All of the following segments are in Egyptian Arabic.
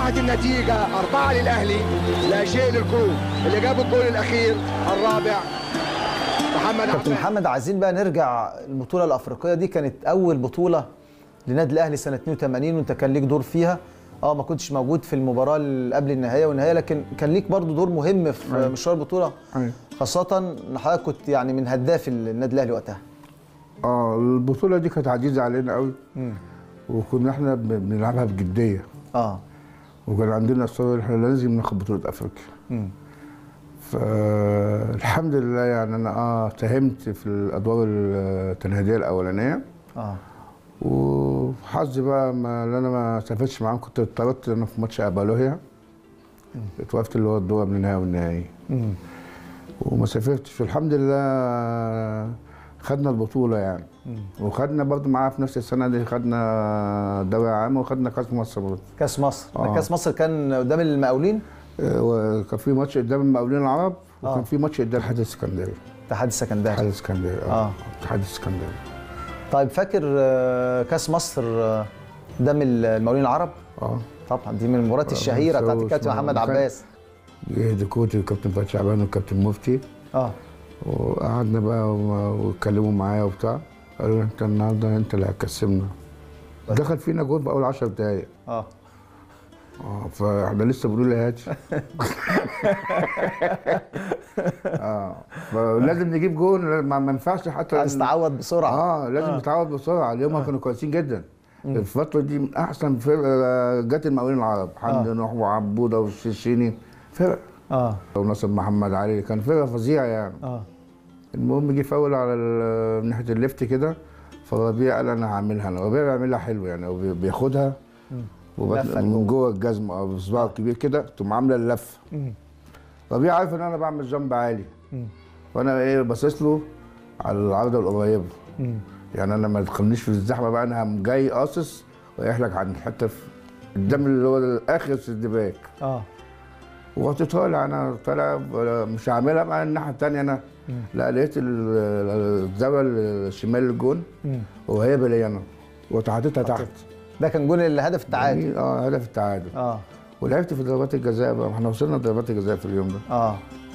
أصبحت النتيجة أربعة للأهلي لا شيء للكروب اللي جاب الجول الأخير الرابع محمد كابتن عبد محمد عايزين بقى نرجع البطوله الافريقيه دي كانت اول بطوله لنادي الاهلي سنه 82 وانت كان ليك دور فيها اه ما كنتش موجود في المباراه اللي قبل النهايه والنهايه لكن كان ليك برضو دور مهم في أيوة. مشوار البطوله أيوة. خاصه ان حضرتك كنت يعني من هداف النادي الاهلي وقتها اه البطوله دي كانت عزيزه علينا قوي وكنا احنا ب- بنلعبها بجديه اه وكان عندنا اصرار احنا لازم ناخد بطوله افريقيا مم. فالحمد لله يعني انا اه ساهمت في الادوار التنهيديه الاولانيه اه وحظي بقى ما اللي انا ما سافرتش معاهم كنت اتطردت انا في ماتش ابالوهيا اتوقفت اللي هو الدور قبل النهائي والنهائي مم. وما سافرتش والحمد لله خدنا البطوله يعني وخدنا برضو معاها في نفس السنه دي خدنا دوري عام وخدنا كاس مصر برضه كاس مصر ده آه. كاس مصر كان قدام المقاولين آه، وكان في ماتش قدام المقاولين العرب وكان آه. في ماتش قدام الاتحاد الاسكندري اتحاد السكندري الاتحاد الاسكندري آه. اه الاتحاد الاسكندري طيب فاكر آه، كاس مصر آه، قدام المقاولين العرب اه طبعا دي من المباريات الشهيره بتاعت سو- الكابتن اسمه- محمد كان- عباس جه كوتي والكابتن فتحي شعبان والكابتن مفتي اه وقعدنا بقى و- واتكلموا معايا وبتاع قالوا لي انت النهارده انت اللي هتكسبنا دخل فينا جول في اول 10 دقايق اه اه فاحنا لسه بنقول يا هاتي اه فلازم نجيب جول ما ما ينفعش حتى عايز تعوض بسرعه اه لازم نتعود بسرعه اليوم آه. كانوا كويسين جدا الفتره دي من احسن فرقه جت المقاولين العرب حمدي نوح وعبوده والشيشيني فرق اه وناصر محمد علي كان فرقه فظيعه يعني اه المهم جه فاول على ال- من ناحيه الليفت كده فربيع قال انا هعملها انا ربيع بيعملها حلو يعني هو بي- بياخدها وبت- لفة من جوه الجزمه او بصباعه الكبير كده تقوم عامله اللفه مم. ربيع عارف ان انا بعمل جنب عالي مم. وانا ايه باصص له على العارضه القريبه مم. يعني انا ما تدخلنيش في الزحمه بقى انا هم جاي قاصص ورايح لك عند حته في قدام اللي هو اخر السدباك اه ورحت طالع انا طالع مش هعملها بقى الناحيه الثانيه انا لا لقيت ال- الزاويه الشمال الجون مم. وهي بلي انا ورحت حاططها تحت ده كان جون الهدف التعادل جميل، اه هدف التعادل اه ولعبت في ضربات الجزاء بقى احنا وصلنا ضربات الجزاء في اليوم ده اه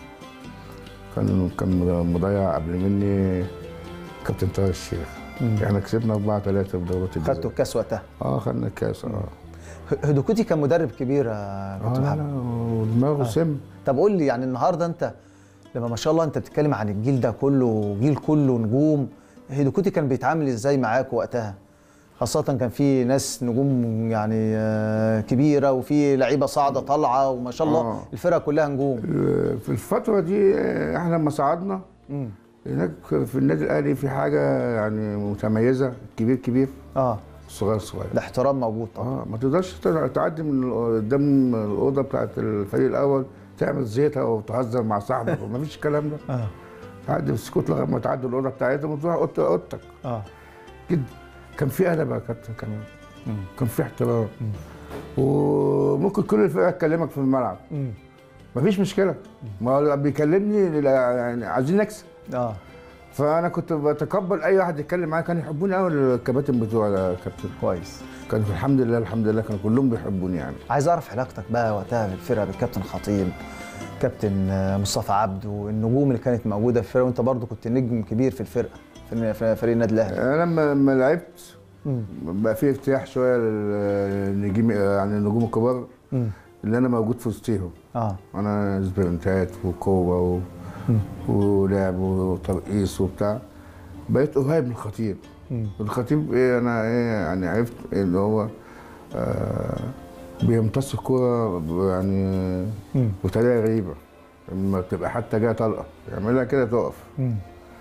كان كان مضيع قبل مني كابتن طارق الشيخ احنا كسبنا 4 3 في ضربات الجزاء خدتوا الكاس وقتها اه خدنا الكاس اه ه- هدوكوتي كان مدرب كبير يا كابتن اه لا محمد لا ودماغه سم طب قول لي يعني النهارده انت لما ما شاء الله انت بتتكلم عن الجيل ده كله جيل كله نجوم هيدوكوتي كان بيتعامل ازاي معاك وقتها خاصة كان في ناس نجوم يعني آه، كبيرة وفي لعيبة صاعدة طالعة وما شاء الله آه. الفرقة كلها نجوم في الفترة دي احنا لما صعدنا مم. هناك في النادي الاهلي في حاجة يعني متميزة كبير كبير اه صغير صغير الاحترام موجود طبعا اه ما تقدرش تع- تعدي من قدام الأوضة بتاعت الفريق الأول تعمل زيتها وتهزر مع صاحبك ما فيش الكلام ده اه تعدي بالسكوت لغاية ما تعدي الأوضة بتاعتهم وتروح أوضة- أوضتك اه كده كان في أدب يا كابتن كمان كان في احترام وممكن كل الفرقة تكلمك في الملعب مم. مفيش مشكلة ما هو بيكلمني لا- يعني عايزين نكسب اه فانا كنت بتقبل اي واحد يتكلم معايا كانوا يحبوني قوي الكباتن بتوع الكابتن كويس كانوا الحمد لله الحمد لله كانوا كلهم بيحبوني يعني عايز اعرف علاقتك بقى وقتها بالفرقه بالكابتن خطيب كابتن آه، مصطفى عبده والنجوم اللي كانت موجوده في الفرقه وانت برضو كنت نجم كبير في الفرقه في في فريق النادي الاهلي انا لما لما لعبت مم. بقى في ارتياح شويه للنجيم يعني النجوم الكبار مم. اللي انا موجود في وسطهم اه انا سبرنتات وقوه و... ولعب وترقيص وبتاع بقيت قريب من الخطيب مم. الخطيب ايه انا ايه يعني عرفت إيه اللي هو آه بيمتص الكوره ب- يعني مم. بطريقه غريبه لما تبقى حتى جايه طلقه يعملها كده تقف مم.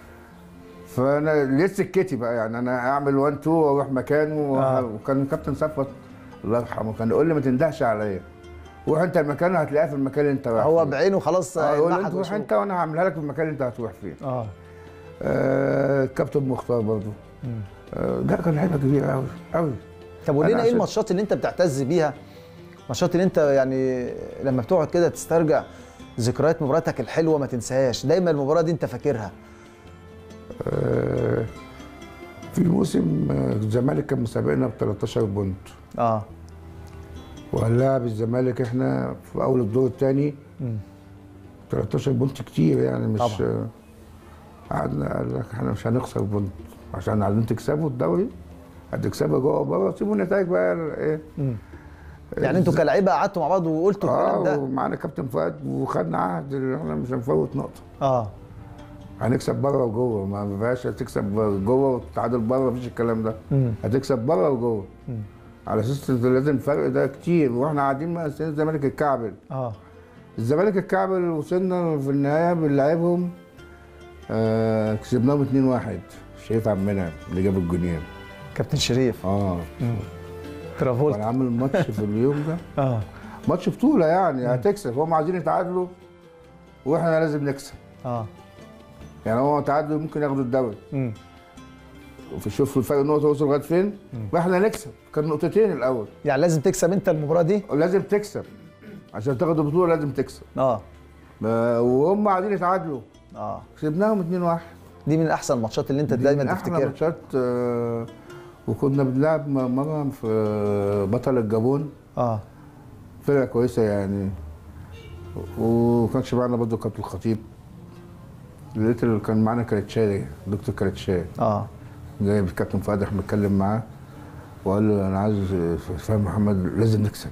فانا ليه سكتي بقى يعني انا اعمل 1 2 واروح مكانه آه. وكان كابتن صفوت الله يرحمه كان يقول لي ما تندهش عليا روح انت المكان هتلاقيها في المكان اللي انت رايح هو فيه. بعينه خلاص اه يقول لي نحت انت روح وشوف. انت وانا هعملها لك في المكان اللي انت هتروح فيه اه آه كابتن مختار برضه آه ده كان لعيبه كبيره قوي قوي طب قول أنا لنا ايه عشان- الماتشات اللي انت بتعتز بيها الماتشات اللي انت يعني لما بتقعد كده تسترجع ذكريات مباراتك الحلوه ما تنساهاش دايما المباراه دي انت فاكرها آه في موسم آه، الزمالك كان مسابقنا ب 13 بونت اه وهنلاعب الزمالك احنا في اول الدور الثاني 13 بونت كتير يعني مش طبعا. قعدنا قال لك احنا مش هنخسر بونت عشان عايزين تكسبوا الدوري هتكسبوا جوه وبره سيبوا النتائج بقى ايه يعني انتوا كلاعيبه قعدتوا مع بعض وقلتوا الكلام اه ده ومعانا كابتن فؤاد وخدنا عهد ان احنا مش هنفوت نقطه اه هنكسب بره وجوه ما فيهاش تكسب جوه وتتعادل بره مفيش الكلام ده مم. هتكسب بره وجوه على اساس إن لازم الفرق ده كتير واحنا قاعدين مقسمين الزمالك الكعبل اه الزمالك الكعبل وصلنا في النهايه بنلعبهم آه كسبناهم 2-1 شريف عبد المنعم اللي جاب الجونين كابتن شريف اه ترافولت وانا عامل ماتش في اليوم ده اه ماتش بطوله يعني هتكسب هم عايزين يتعادلوا واحنا لازم نكسب اه يعني هو تعادلوا ممكن ياخدوا الدوري مم. وفي شوف الفرق النقطه وصل لغايه فين واحنا نكسب كان نقطتين الاول يعني لازم تكسب انت المباراه دي ولازم تكسب عشان تاخد البطوله لازم تكسب اه آه، وهم قاعدين يتعادلوا اه كسبناهم 2-1 دي من احسن الماتشات اللي انت دي دايما من احلى تفتكرها ماتشات آه، وكنا بنلعب م- مره في آه، بطل الجابون اه فرقه كويسه يعني وكانش معانا برضه كابتن الخطيب لقيت اللي كان معانا كريتشاري دكتور كريتشاري اه جاي الكابتن فؤاد احنا بنتكلم معاه وقال له انا عايز فاهم محمد لازم نكسب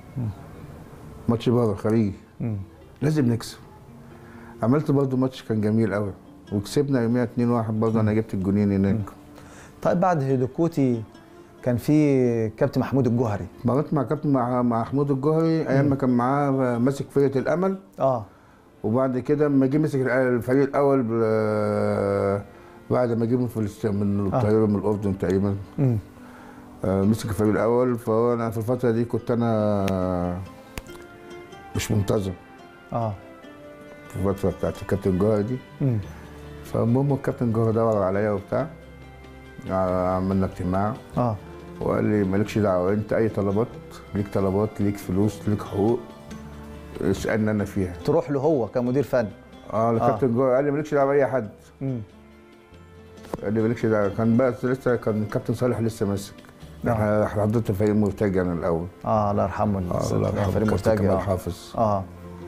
ماتش بره خارجي مم. لازم نكسب عملت برضه ماتش كان جميل قوي وكسبنا يوميها 2-1 برضه انا جبت الجونين هناك طيب بعد هيدوكوتي كان في كابتن محمود الجوهري مريت مع كابتن مع مع محمود الجوهري ايام ما كان معاه ماسك فرقه الامل اه وبعد كده لما جه مسك الفريق الاول ب- بعد ما جه من فلسطين من الطياره من الاردن تقريبا مم. آه، مسك الفريق الاول فانا في الفتره دي كنت انا مش منتظم اه في الفتره بتاعت الكابتن جوهر دي مم. فالمهم الكابتن جوهر دور عليا وبتاع ع- عملنا اجتماع اه وقال لي مالكش دعوه انت اي طلبات ليك طلبات ليك فلوس ليك حقوق اسالني انا فيها تروح له هو كمدير فني اه الكابتن جوهر قال لي مالكش دعوه باي حد مم. قال لي مالكش دعوه كان بس لسه كان الكابتن صالح لسه ماسك احنا احنا حضرت فريق مرتجع انا الاول اه الله يرحمه اه الله يرحمه فريق كابتن مرتجع كمال آه. حافظ اه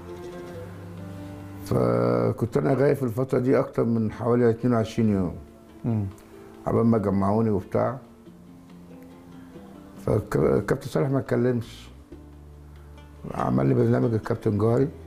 فكنت انا غايب في الفتره دي اكتر من حوالي 22 يوم مم. عبال ما جمعوني وبتاع فالكابتن صالح ما اتكلمش عمل لي برنامج الكابتن جوهري